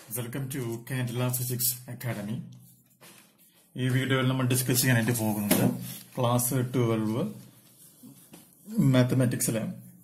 welcome to Kandila physics academy ഈ വീഡിയോയിൽ നമ്മൾ ഡിസ്കസ് ചെയ്യാനായിട്ട് പോകുന്നത് ക്ലാസ് ട്വൽവ് മാത്തമാറ്റിക്സിലെ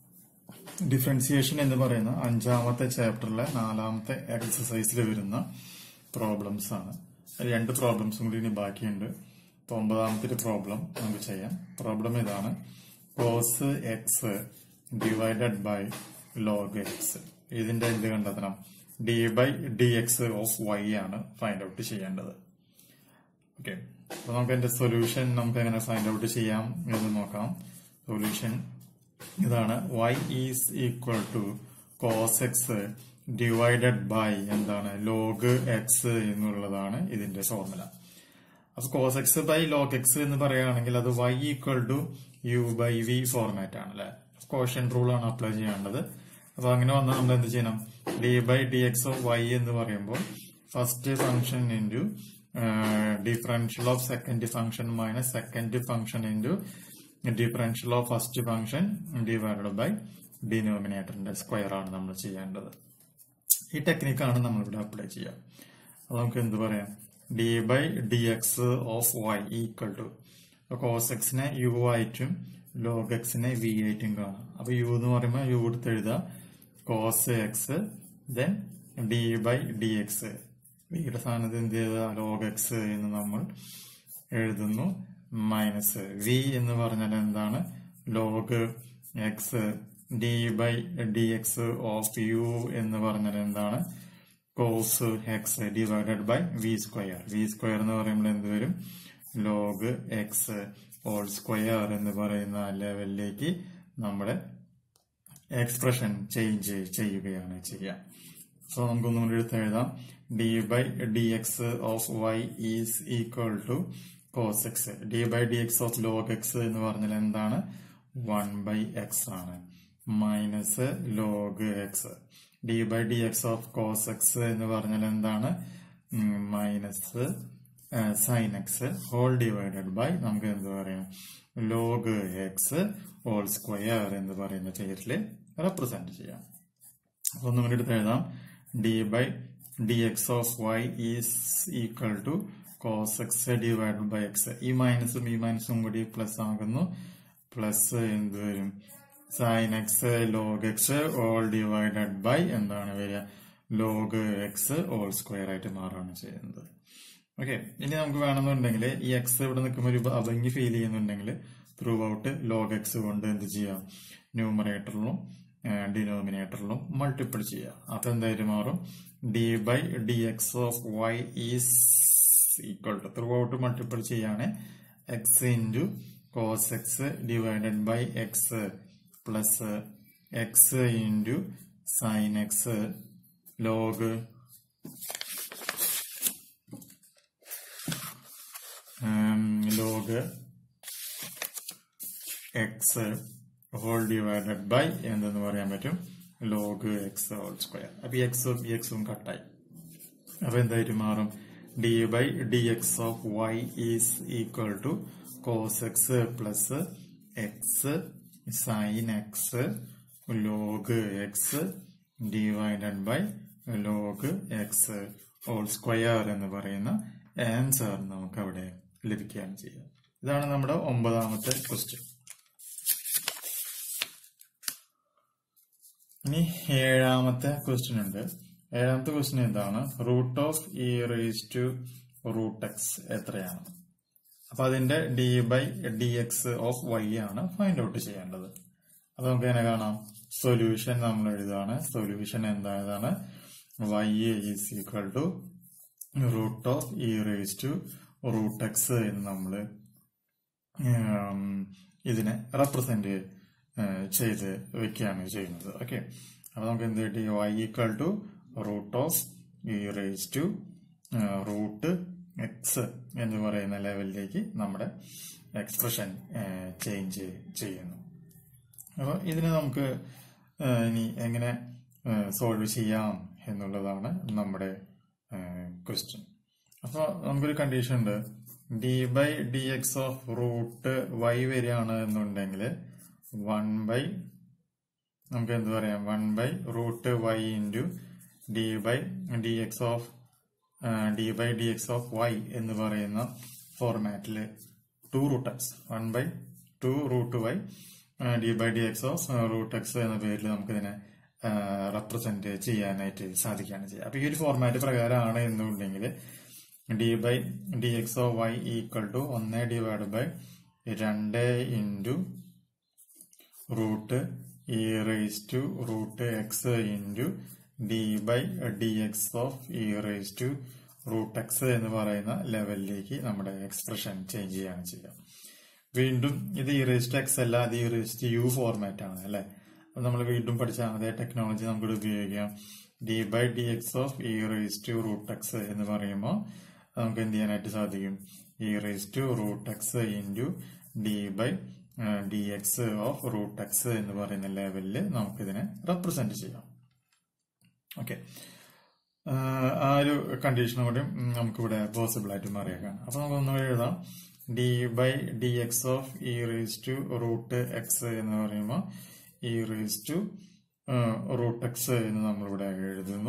ഡിഫറൻസിയേഷൻ എന്ന് പറയുന്ന അഞ്ചാമത്തെ ചാപ്റ്ററിലെ നാലാമത്തെ എക്സസൈസിൽ വരുന്ന പ്രോബ്ലംസ് ആണ് രണ്ട് പ്രോബ്ലംസും കൂടി ഇനി ബാക്കിയുണ്ട് ഇപ്പൊ ഒമ്പതാമത്തെ ഒരു പ്രോബ്ലം നമുക്ക് ചെയ്യാം പ്രോബ്ലം ഇതാണ് cos x divided by log x ഇതിന്റെ എന്ത് കണ്ടെത്തണം d by d x of y ആണ് ഫൈൻഡ് ഔട്ട് ചെയ്യേണ്ടത് ഓക്കെ അപ്പൊ നമുക്ക് എന്റെ സൊല്യൂഷൻ നമുക്ക് എങ്ങനെ ഫൈൻഡ് ഔട്ട് ചെയ്യാം എന്ന് നോക്കാം സൊല്യൂഷൻ ഇതാണ് y is equal to cos x divided by എന്താണ് ലോഗ് എക്സ് എന്നുള്ളതാണ് ഇതിന്റെ ഫോർമുല അപ്പൊ cos x by log x എന്ന് പറയുകയാണെങ്കിൽ അത് y equal to u by v format ആണ് അല്ലെ കോഷൻ റൂൾ ആണ് അപ്ലൈ ചെയ്യേണ്ടത് അപ്പൊ അങ്ങനെ വന്നാൽ നമ്മൾ എന്ത് ചെയ്യണം d by d x of y എന്ന് പറയുമ്പോൾ first function into differential of second function minus second function into differential of first function divided by ഡിനോമിനേറ്ററിന്റെ സ്ക്വയർ ആണ് നമ്മൾ ചെയ്യേണ്ടത് ഈ ടെക്നിക്കാണ് നമ്മളിവിടെ അപ്ലൈ ചെയ്യുക അപ്പൊ നമുക്ക് എന്ത് പറയാം d by d x of y equal to cos എക്സിനെ യു ആയിട്ടും ലോഗ് എക്സിനെ വി ആയിട്ടും കാണാം അപ്പൊ യു എന്ന് പറയുമ്പോൾ യു എടുത്ത് എഴുതാം cos x then d by d x വിയുടെ സ്ഥാനത്ത് എന്ത് ചെയ്ത ലോഗ് എക്സ് എന്ന് നമ്മൾ എഴുതുന്നു മൈനസ് വി എന്ന് പറഞ്ഞാൽ എന്താണ് log x d by d x of u എന്ന് പറഞ്ഞാൽ എന്താണ് cos x divided by v square v square എന്ന് പറയുമ്പോൾ എന്ത് വരും ലോഗ് എക്സ് ഹോൾ സ്ക്വയർ എന്ന് പറയുന്ന ലെവലിലേക്ക് നമ്മുടെ എക്സ്പ്രഷൻ ചേഞ്ച് ചെയ്യുകയാണ് ചെയ്യുക സോ നമുക്കൊന്നും കൂടി എടുത്ത് എഴുതാം d by d x of y is equal to cos x d by d x of log x എന്ന് പറഞ്ഞാൽ എന്താണ് വൺ ബൈ എക്സ് ആണ് minus log x d by d x of cos x എന്ന് പറഞ്ഞാൽ എന്താണ് minus sine x whole divided by നമുക്ക് എന്ത് പറയാം ലോഗ് എക്സ് ഹോൾ സ്ക്വയർ എന്ന് പറയുന്ന പേരിൽ റെപ്രസെന്റ് ചെയ്യാം അപ്പൊ ഒന്നും കൂടി എടുത്ത് എഴുതാം d by d x of y is equal to cos x divided by x ഈ മൈനസും ഈ മൈനസും കൂടി പ്ലസ് ആകുന്നു പ്ലസ് എന്ത് വരും sine x log x all divided by എന്താണ് വരിക ലോഗ് എക്സ് ഓൾ സ്ക്വയർ ആയിട്ട് മാറുകയാണ് ചെയ്യുന്നത് ഓക്കെ ഇനി നമുക്ക് വേണമെന്നുണ്ടെങ്കിൽ ഈ എക്സ് ഇവിടെ നിൽക്കുമ്പോൾ ഒരു അഭംഗി ഫീൽ ചെയ്യുന്നുണ്ടെങ്കിൽ ത്രൂ ഔട്ട് ലോഗ് എക്സ് കൊണ്ട് എന്ത് ചെയ്യാം ന്യൂമറേറ്ററിലും ഡിനോമിനേറ്ററിലും മൾട്ടിപ്പിൾ ചെയ്യാം അപ്പൊ എന്തായാലും മാറും d by d x of y is equal to throughout multiple ചെയ്യാണ് x into cos x divided by x plus x into sine x log log x whole divided by എന്തെന്ന് പറയാൻ പറ്റും log x whole square അപ്പൊ എക്സും എക്സും കട്ടായി അപ്പൊ എന്തായിട്ട് മാറും d by d x of y is equal to cos x plus x sine x log x divided by log x whole square എന്ന് പറയുന്ന ആൻസർ നമുക്ക് അവിടെ ലഭിക്കുകയാണ് ചെയ്യുക ഇതാണ് നമ്മുടെ ഒമ്പതാമത്തെ ക്വസ്റ്റ്യൻ ഇനി ഏഴാമത്തെ ക്വസ്റ്റ്യൻ ഉണ്ട് ഏഴാമത്തെ ക്വസ്റ്റ്യൻ എന്താണ് root of e raise to root x എത്രയാണ് അപ്പൊ അതിന്റെ d by d x of y ആണ് ഫൈൻഡ് ഔട്ട് ചെയ്യേണ്ടത് അപ്പൊ നമുക്ക് എങ്ങനെ കാണാം സൊല്യൂഷൻ നമ്മൾ എഴുതാണ് സൊല്യൂഷൻ എന്താണ് y is equal to root of e raise to root x എന്ന് നമ്മൾ ഇതിനെ റെപ്രസെന്റ് ചെയ്ത് വെക്കുകയാണ് ചെയ്യുന്നത് ഓക്കെ അപ്പൊ നമുക്ക് എന്ത് കിട്ടി y equal to root of e raise to root x എന്ന് പറയുന്ന ലെവലിലേക്ക് നമ്മുടെ എക്സ്പ്രഷൻ ചേഞ്ച് ചെയ്യുന്നു അപ്പോൾ ഇതിനെ നമുക്ക് ഇനി എങ്ങനെ സോൾവ് ചെയ്യാം എന്നുള്ളതാണ് നമ്മുടെ ക്വസ്റ്റ്യൻ അപ്പോൾ നമുക്കൊരു കണ്ടീഷൻ ഉണ്ട് d by d x of root y വരികയാണ് എന്നുണ്ടെങ്കിൽ വൺ ബൈ നമുക്ക് എന്ത് പറയാം one by root y into d by d x of d by d x of y എന്ന് പറയുന്ന ഫോർമാറ്റിൽ two root x one by two root y d by d x of root x എന്ന പേരിൽ നമുക്കിതിനെ represent ചെയ്യാനായിട്ട് സാധിക്കുകയാണ് ചെയ്യുക അപ്പൊ ഈ ഒരു ഫോർമാറ്റ് പ്രകാരമാണ് എന്നുണ്ടെങ്കിൽ d by d x of y equal to ഒന്ന് ഡിവൈഡ് ബൈ രണ്ട് into root e raise to root x into d by d x of e raise to root x എന്ന് പറയുന്ന ലെവലിലേക്ക് നമ്മുടെ എക്സ്പ്രഷൻ ചേഞ്ച് ചെയ്യാണ് ചെയ്യുക വീണ്ടും ഇത് ഇ റേസ് ടു എക്സ് അല്ല അത് e raise to u format ആണ് അല്ലെ അപ്പൊ നമ്മൾ വീണ്ടും പഠിച്ച അതേ ടെക്നോളജി നമുക്ക് ഉപയോഗിക്കാം d by d x of e raise to root x എന്ന് പറയുമ്പോൾ നമുക്ക് എന്ത് ചെയ്യാനായിട്ട് സാധിക്കും e raise to root x into d by d x of root x എന്ന് പറയുന്ന ലെവലിൽ നമുക്കിതിനെ റെപ്രസെന്റ് ചെയ്യാം ഓക്കെ ആ ഒരു കണ്ടീഷനും കൂടി നമുക്കിവിടെ പോസിബിൾ ആയിട്ട് മാറിയേക്കാണ് അപ്പൊ നമുക്ക് ഒന്നുകൂടി എഴുതാം d by d x of e raise to root x എന്ന് പറയുമ്പോൾ e raise to root x എന്ന് നമ്മളിവിടെ എഴുതുന്നു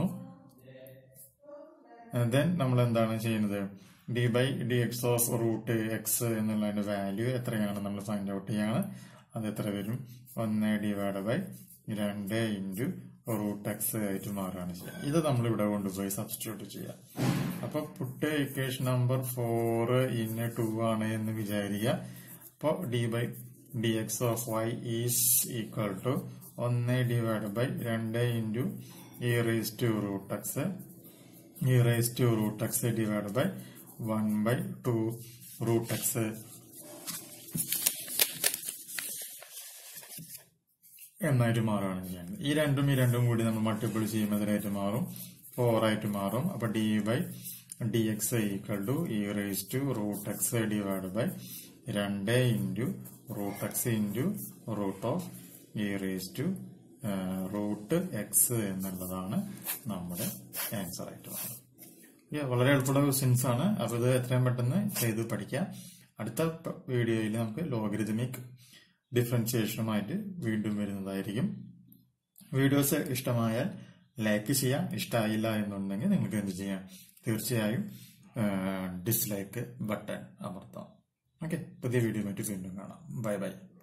ദെൻ നമ്മൾ എന്താണ് ചെയ്യുന്നത് d by d x of root x എന്നുള്ളതിന്റെ വാല്യൂ എത്രയാണ് നമ്മൾ ഫൈൻഡ് ഔട്ട് ചെയ്യാണ് അത് എത്ര വരും ഒന്ന് ഡിവൈഡ് ബൈ രണ്ട് ഇൻറ്റു റൂട്ട് എക്സ് ആയിട്ട് മാറുകയാണ് ചെയ്യുക ഇത് നമ്മൾ ഇവിടെ കൊണ്ടുപോയി സബ്സ്റ്റിറ്റ്യൂട്ട് ചെയ്യാം അപ്പൊ പുട്ട് ഇക്വേഷൻ നമ്പർ ഫോർ ഇന്ന് ടു ആണ് എന്ന് വിചാരിക്കുക അപ്പോ d by d x of y is equal to ഒന്ന് ഡിവൈഡ് ബൈ രണ്ട് into e raise to root x e raise to root x divide by one by two root x എന്നായിട്ട് മാറുകയാണ് ചെയ്യുന്നത് ഈ രണ്ടും ഈ രണ്ടും കൂടി നമ്മൾ മൾട്ടിപ്പിൾ ചെയ്യുമ്പോൾ ഇതിനായിട്ട് മാറും ഫോർ ആയിട്ട് മാറും അപ്പൊ d by d x equal to e raise to root x divide by രണ്ട് into root x into root of e raise to root x എന്നുള്ളതാണ് നമ്മുടെ ആൻസർ ആയിട്ട് മാറുന്നത് വളരെ എളുപ്പമുള്ള ക്വസ്റ്റ്യൻസ് ആണ് അപ്പൊ ഇത് എത്രയും പെട്ടെന്ന് ചെയ്ത് പഠിക്കാം അടുത്ത വീഡിയോയിൽ നമുക്ക് ലോഗരിതമിക് ഡിഫറൻസിയേഷനുമായിട്ട് വീണ്ടും വരുന്നതായിരിക്കും വീഡിയോസ് ഇഷ്ടമായാൽ ലൈക്ക് ചെയ്യാം ഇഷ്ടമായില്ല എന്നുണ്ടെങ്കിൽ നിങ്ങൾക്ക് എന്ത് ചെയ്യാം തീർച്ചയായും ഡിസ്ലൈക്ക് ബട്ടൺ അമർത്താം ഓക്കെ പുതിയ വീഡിയോ വീണ്ടും കാണാം ബൈ ബൈ